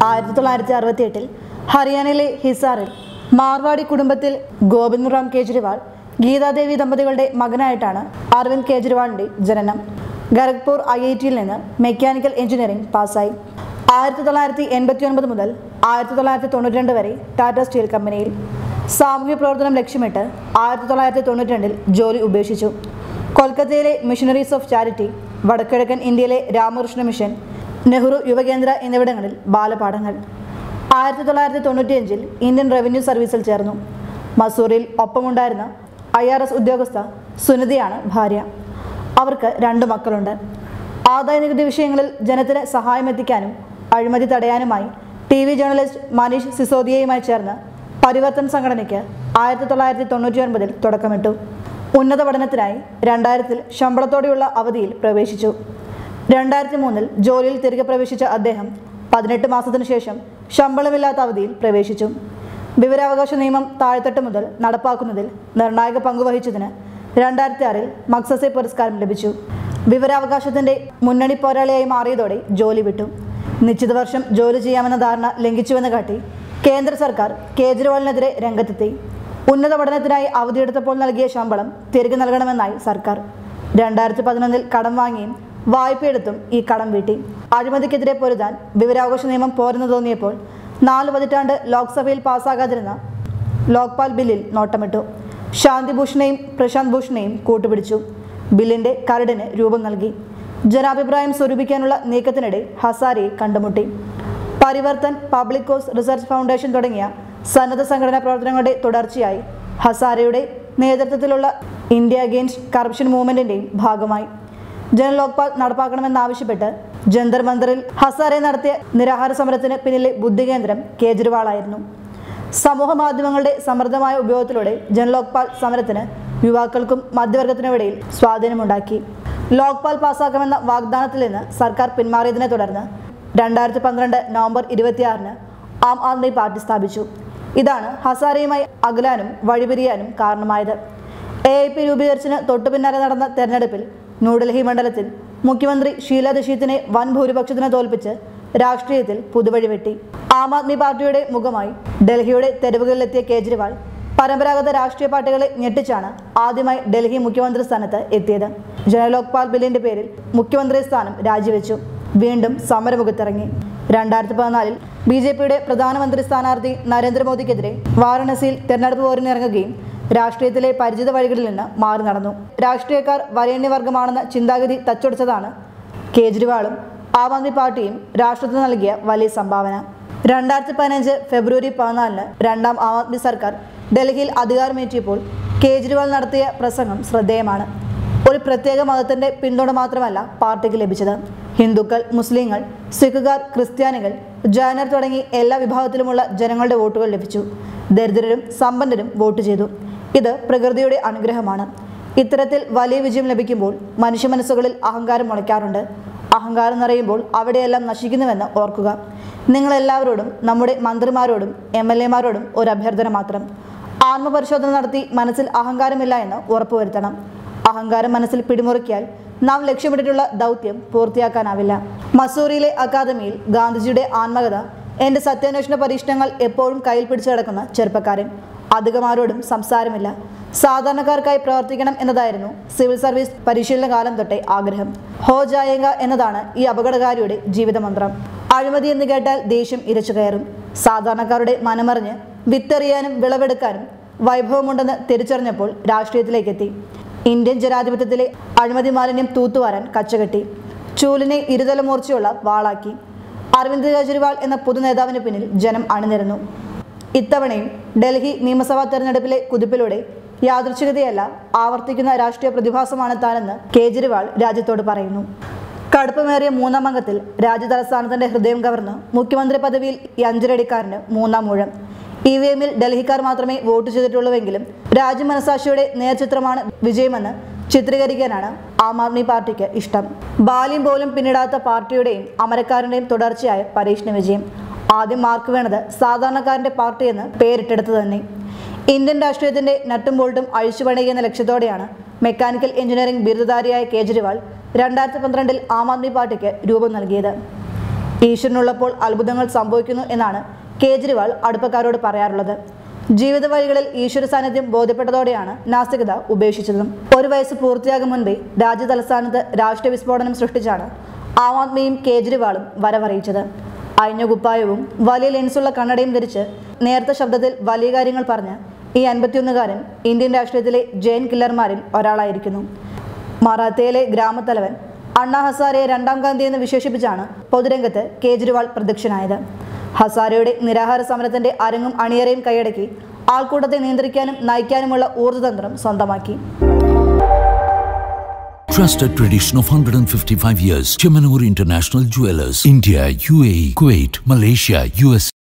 ആയിരത്തി തൊള്ളായിരത്തി അറുപത്തി എട്ടിൽ ഹരിയാനയിലെ ഹിസാറിൽ മാർവാടി കുടുംബത്തിൽ ഗോവിന്ദ് റാം കേജ്രിവാൾ ഗീതാദേവി ദമ്പതികളുടെ മകനായിട്ടാണ് അരവിന്ദ് കേജ്രിവാളിന്റെ ജനനം ഖരഗ്പൂർ ഐ ഐ ടിയിൽ നിന്ന് മെക്കാനിക്കൽ എഞ്ചിനീയറിംഗ് പാസ്സായി ആയിരത്തി തൊള്ളായിരത്തി എൺപത്തി ഒൻപത് മുതൽ ആയിരത്തി തൊള്ളായിരത്തി തൊണ്ണൂറ്റി രണ്ട് വരെ ടാറ്റ സ്റ്റീൽ കമ്പനിയിൽ സാമൂഹ്യ പ്രവർത്തനം ലക്ഷ്യമിട്ട് ആയിരത്തി തൊള്ളായിരത്തി തൊണ്ണൂറ്റി രണ്ടിൽ ജോലി ഉപേക്ഷിച്ചു കൊൽക്കത്തയിലെ മിഷണറീസ് ഓഫ് ചാരിറ്റി വടക്കിഴക്കൻ ഇന്ത്യയിലെ രാമകൃഷ്ണ മിഷൻ നെഹ്റു യുവകേന്ദ്ര എന്നിവിടങ്ങളിൽ ബാലപാഠങ്ങൾ ആയിരത്തി തൊള്ളായിരത്തി തൊണ്ണൂറ്റിയഞ്ചിൽ ഇന്ത്യൻ റവന്യൂ സർവീസിൽ ചേർന്നു മസൂറിൽ ഒപ്പമുണ്ടായിരുന്ന ഐ ആർ എസ് ഉദ്യോഗസ്ഥ സുനിതയാണ് ഭാര്യ അവർക്ക് രണ്ട് മക്കളുണ്ട് ആദായ നികുതി വിഷയങ്ങളിൽ ജനത്തിന് സഹായമെത്തിക്കാനും അഴിമതി തടയാനുമായി ടി വി ജേർണലിസ്റ്റ് മനീഷ് സിസോദിയയുമായി ചേർന്ന് പരിവർത്തൻ സംഘടനയ്ക്ക് ആയിരത്തി തൊള്ളായിരത്തി തൊണ്ണൂറ്റി ഒൻപതിൽ തുടക്കമിട്ടു ഉന്നത പഠനത്തിനായി രണ്ടായിരത്തിൽ ശമ്പളത്തോടെയുള്ള അവധിയിൽ പ്രവേശിച്ചു രണ്ടായിരത്തി മൂന്നിൽ ജോലിയിൽ തിരികെ പ്രവേശിച്ച അദ്ദേഹം പതിനെട്ട് മാസത്തിനു ശേഷം ശമ്പളമില്ലാത്ത അവധിയിൽ പ്രവേശിച്ചു വിവരാവകാശ നിയമം താഴ്ത്തട്ട് മുതൽ നടപ്പാക്കുന്നതിൽ നിർണായക പങ്കുവഹിച്ചതിന് രണ്ടായിരത്തി ആറിൽ മക്സസെ പുരസ്കാരം ലഭിച്ചു വിവരാവകാശത്തിന്റെ മുന്നണി പോരാളിയായി മാറിയതോടെ ജോലി വിട്ടു നിശ്ചിത വർഷം ജോലി ചെയ്യാമെന്ന ധാരണ ലംഘിച്ചുവെന്ന് കാട്ടി കേന്ദ്ര സർക്കാർ കേജ്രിവാളിനെതിരെ രംഗത്തെത്തി ഉന്നത പഠനത്തിനായി അവധിയെടുത്തപ്പോൾ നൽകിയ ശമ്പളം തിരികെ നൽകണമെന്നായി സർക്കാർ രണ്ടായിരത്തി പതിനൊന്നിൽ കടം വാങ്ങിയും വായ്പയെടുത്തും ഈ കടം വീട്ടി അഴിമതിക്കെതിരെ പൊരുതാൻ വിവരാവകാശ നിയമം പോരെന്ന് തോന്നിയപ്പോൾ നാല് പതിറ്റാണ്ട് ലോക്സഭയിൽ പാസ്സാകാതിരുന്ന ലോക്പാൽ ബില്ലിൽ നോട്ടമിട്ടു ശാന്തി ഭൂഷണെയും പ്രശാന്ത് ഭൂഷണെയും കൂട്ടുപിടിച്ചു ബില്ലിന്റെ കരടിന് രൂപം നൽകി ജനാഭിപ്രായം സ്വരൂപിക്കാനുള്ള നീക്കത്തിനിടെ ഹസാരിയെ കണ്ടുമുട്ടി Parivartan public cause research foundation തുടങ്ങിയ സന്നദ്ധ സംഘടനാ പ്രവർത്തനങ്ങളുടെ തുടർച്ചയായി ഹസാരയുടെ നേതൃത്വത്തിലുള്ള ഇന്ത്യ അഗെയിൻസ്റ്റ് കറപ്ഷൻ മൂവ്മെന്റിന്റെയും ഭാഗമായി ജൻ ലോക്പാൽ നടപ്പാക്കണമെന്നാവശ്യപ്പെട്ട് ജന്തർ മന്ദറിൽ ഹസാരെ നടത്തിയ നിരാഹാര സമരത്തിന് പിന്നിലെ ബുദ്ധികേന്ദ്രം കേജ്രിവാളായിരുന്നു സമൂഹ മാധ്യമങ്ങളുടെ സമൃദ്ധമായ ഉപയോഗത്തിലൂടെ ജൻ ലോക്പാൽ സമരത്തിന് യുവാക്കൾക്കും മധ്യവർഗത്തിനുമിടയിൽ സ്വാധീനമുണ്ടാക്കി ലോക്പാൽ പാസ്സാക്കുമെന്ന വാഗ്ദാനത്തിൽ നിന്ന് സർക്കാർ പിന്മാറിയതിനെ തുടർന്ന് രണ്ടായിരത്തി പന്ത്രണ്ട് നവംബർ ഇരുപത്തിയാറിന് ആം ആദ്മി പാർട്ടി സ്ഥാപിച്ചു ഇതാണ് ഹസാരയുമായി അകലാനും വഴിപിരിയാനും കാരണമായത് എ ഐ പി രൂപീകരിച്ചതിന് തൊട്ടു പിന്നാലെ നടന്ന തെരഞ്ഞെടുപ്പിൽ ന്യൂഡൽഹി മണ്ഡലത്തിൽ മുഖ്യമന്ത്രി ഷീല ദീക്ഷിത്തിനെ വൻ ഭൂരിപക്ഷത്തിന് തോൽപ്പിച്ച് രാഷ്ട്രീയത്തിൽ പുതുവഴി വെട്ടി ആം ആദ്മി പാർട്ടിയുടെ മുഖമായി ഡൽഹിയുടെ തെരുവുകളിലെത്തിയ കേജ്രിവാൾ പരമ്പരാഗത രാഷ്ട്രീയ പാർട്ടികളെ ഞെട്ടിച്ചാണ് ആദ്യമായി ഡൽഹി മുഖ്യമന്ത്രി സ്ഥാനത്ത് എത്തിയത് ജനലോക്പാൽ ബില്ലിന്റെ പേരിൽ മുഖ്യമന്ത്രി സ്ഥാനം രാജിവെച്ചു വീണ്ടും സമരമുഖത്തിറങ്ങി രണ്ടായിരത്തി പതിനാലിൽ ബി ജെ പിയുടെ പ്രധാനമന്ത്രി സ്ഥാനാർത്ഥി നരേന്ദ്രമോദിക്കെതിരെ വാരണസിയിൽ തെരഞ്ഞെടുപ്പ് പോരിനിറങ്ങുകയും രാഷ്ട്രീയത്തിലെ പരിചിത വഴികളിൽ നിന്ന് മാറി നടന്നു രാഷ്ട്രീയക്കാർ വരേണ്യവർഗമാണെന്ന ചിന്താഗതി തച്ചൊടിച്ചതാണ് കേജ്രിവാളും ആം ആദ്മി പാർട്ടിയും രാഷ്ട്രത്തിന് നൽകിയ വലിയ സംഭാവന രണ്ടായിരത്തി പതിനഞ്ച് ഫെബ്രുവരി പതിനാലിന് രണ്ടാം ആം ആദ്മി സർക്കാർ ഡൽഹിയിൽ അധികാരമേറ്റിയപ്പോൾ കേജ്രിവാൾ നടത്തിയ പ്രസംഗം ശ്രദ്ധേയമാണ് ഒരു പ്രത്യേക മതത്തിന്റെ പിന്തുണ മാത്രമല്ല പാർട്ടിക്ക് ലഭിച്ചത് ഹിന്ദുക്കൾ മുസ്ലിങ്ങൾ സിഖുകാർ ക്രിസ്ത്യാനികൾ ജൈനർ തുടങ്ങി എല്ലാ വിഭാഗത്തിലുമുള്ള ജനങ്ങളുടെ വോട്ടുകൾ ലഭിച്ചു ദരിദ്രരും സമ്പന്നരും വോട്ട് ചെയ്തു ഇത് പ്രകൃതിയുടെ അനുഗ്രഹമാണ് ഇത്തരത്തിൽ വലിയ വിജയം ലഭിക്കുമ്പോൾ മനുഷ്യ മനസ്സുകളിൽ അഹങ്കാരം മുളയ്ക്കാറുണ്ട് അഹങ്കാരം നിറയുമ്പോൾ അവിടെയെല്ലാം നശിക്കുന്നുവെന്ന് ഓർക്കുക നിങ്ങളെല്ലാവരോടും നമ്മുടെ മന്ത്രിമാരോടും എം എൽ എമാരോടും ഒരു അഭ്യർത്ഥന മാത്രം ആത്മപരിശോധന നടത്തി മനസ്സിൽ അഹങ്കാരമില്ല എന്ന് ഉറപ്പുവരുത്തണം അഹങ്കാരം മനസ്സിൽ പിടിമുറുക്കിയാൽ നാം ലക്ഷ്യമിട്ടിട്ടുള്ള ദൗത്യം പൂർത്തിയാക്കാനാവില്ല മസൂറിയിലെ അക്കാദമിയിൽ ഗാന്ധിജിയുടെ ആത്മകഥ എന്റെ സത്യാന്വേഷണ പരീക്ഷണങ്ങൾ എപ്പോഴും കയ്യിൽ പിടിച്ചു കിടക്കുന്ന ചെറുപ്പക്കാരൻ അധികമാരോടും സംസാരമില്ല സാധാരണക്കാർക്കായി പ്രവർത്തിക്കണം എന്നതായിരുന്നു സിവിൽ സർവീസ് പരിശീലന കാലം തൊട്ടേ ആഗ്രഹം ഹോ ജായേഗ എന്നതാണ് ഈ അപകടകാരിയുടെ ജീവിതമന്ത്രം അഴിമതി എന്ന് കേട്ടാൽ ദേഷ്യം ഇരച്ചു കയറും സാധാരണക്കാരുടെ മനമറിഞ്ഞ് വിത്തെറിയാനും വിളവെടുക്കാനും വൈഭവമുണ്ടെന്ന് തിരിച്ചറിഞ്ഞപ്പോൾ രാഷ്ട്രീയത്തിലേക്കെത്തി ഇന്ത്യൻ ജനാധിപത്യത്തിലെ അഴിമതി മാലിന്യം തൂത്തുവാരാൻ കച്ചകെട്ടി ചൂലിനെ ഇരുതല മൂർച്ചയുള്ള വാളാക്കി അരവിന്ദ് കെജ്രിവാൾ എന്ന പൊതു നേതാവിന് പിന്നിൽ ജനം അണിനിരന്നു ഇത്തവണയും ഡൽഹി നിയമസഭാ തെരഞ്ഞെടുപ്പിലെ കുതിപ്പിലൂടെ യാദൃച്ഛികതയല്ല ആവർത്തിക്കുന്ന രാഷ്ട്രീയ പ്രതിഭാസമാണ് താനെന്ന് കേജ്രിവാൾ രാജ്യത്തോട് പറയുന്നു കടുപ്പമേറിയ മൂന്നാം അംഗത്തിൽ രാജ്യതലസ്ഥാനത്തിന്റെ ഹൃദയം കവർന്ന് മുഖ്യമന്ത്രി പദവിയിൽ ഈ അഞ്ചരടിക്കാരന് മൂന്നാം ഊഴം ഇ വി എമ്മിൽ ഡൽഹിക്കാർ മാത്രമേ വോട്ട് ചെയ്തിട്ടുള്ളൂവെങ്കിലും രാജ്യമനസാക്ഷിയുടെ നേർചിത്രമാണ് വിജയമെന്ന് ചിത്രീകരിക്കാനാണ് ആം ആദ്മി പാർട്ടിക്ക് ഇഷ്ടം ബാല്യം പോലും പിന്നിടാത്ത പാർട്ടിയുടെയും അമരക്കാരന്റെയും തുടർച്ചയായ പരീക്ഷണ വിജയം ആദ്യം മാർക്ക് വേണത് സാധാരണക്കാരന്റെ പാർട്ടിയെന്ന് പേരിട്ടെടുത്തു തന്നെ ഇന്ത്യൻ രാഷ്ട്രീയത്തിന്റെ നട്ടും ബോൾട്ടും അഴിച്ചുപണിയുന്ന ലക്ഷ്യത്തോടെയാണ് മെക്കാനിക്കൽ എഞ്ചിനീയറിംഗ് ബിരുദധാരിയായ കേജ്രിവാൾ രണ്ടായിരത്തി പന്ത്രണ്ടിൽ ആം ആദ്മി പാർട്ടിക്ക് രൂപം നൽകിയത് ഈശ്വരനുള്ളപ്പോൾ അത്ഭുതങ്ങൾ സംഭവിക്കുന്നു എന്നാണ് കേജ്രിവാൾ അടുപ്പക്കാരോട് പറയാറുള്ളത് ജീവിത വഴികളിൽ ഈശ്വര സാന്നിധ്യം ബോധ്യപ്പെട്ടതോടെയാണ് നാസ്തികത ഉപേക്ഷിച്ചതും ഒരു വയസ്സ് പൂർത്തിയാകും മുൻപേ രാജ്യ തലസ്ഥാനത്ത് രാഷ്ട്രീയ വിസ്ഫോടനം സൃഷ്ടിച്ചാണ് ആം ആദ്മിയും കേജ്രിവാളും വരവറിയിച്ചത് അയഞ്ഞ കുപ്പായവും വലിയ ലെൻസുള്ള കണ്ണടയും ധരിച്ച് നേർത്ത ശബ്ദത്തിൽ വലിയ കാര്യങ്ങൾ പറഞ്ഞ് ഈ അൻപത്തിയൊന്നുകാരൻ ഇന്ത്യൻ രാഷ്ട്രീയത്തിലെ ജെയിൻ കില്ലർമാരിൽ ഒരാളായിരിക്കുന്നു മറാത്തയിലെ ഗ്രാമത്തലവൻ അണ്ണാ ഹസാരയെ രണ്ടാം ഗാന്ധി എന്ന് വിശേഷിപ്പിച്ചാണ് പൊതുരംഗത്ത് കേജ്രിവാൾ പ്രത്യക്ഷനായത് ഹസാരയുടെ നിരാഹാര സമരത്തിന്റെ അരങ്ങും അണിയറയും കൈയടക്കി ആൾക്കൂട്ടത്തെ നിയന്ത്രിക്കാനും നയിക്കാനുമുള്ള ഊർജ്ജതന്ത്രം സ്വന്തമാക്കി Trusted tradition of 155 years. Chemanur International Jewelers. India, UAE, Kuwait, Malaysia, US.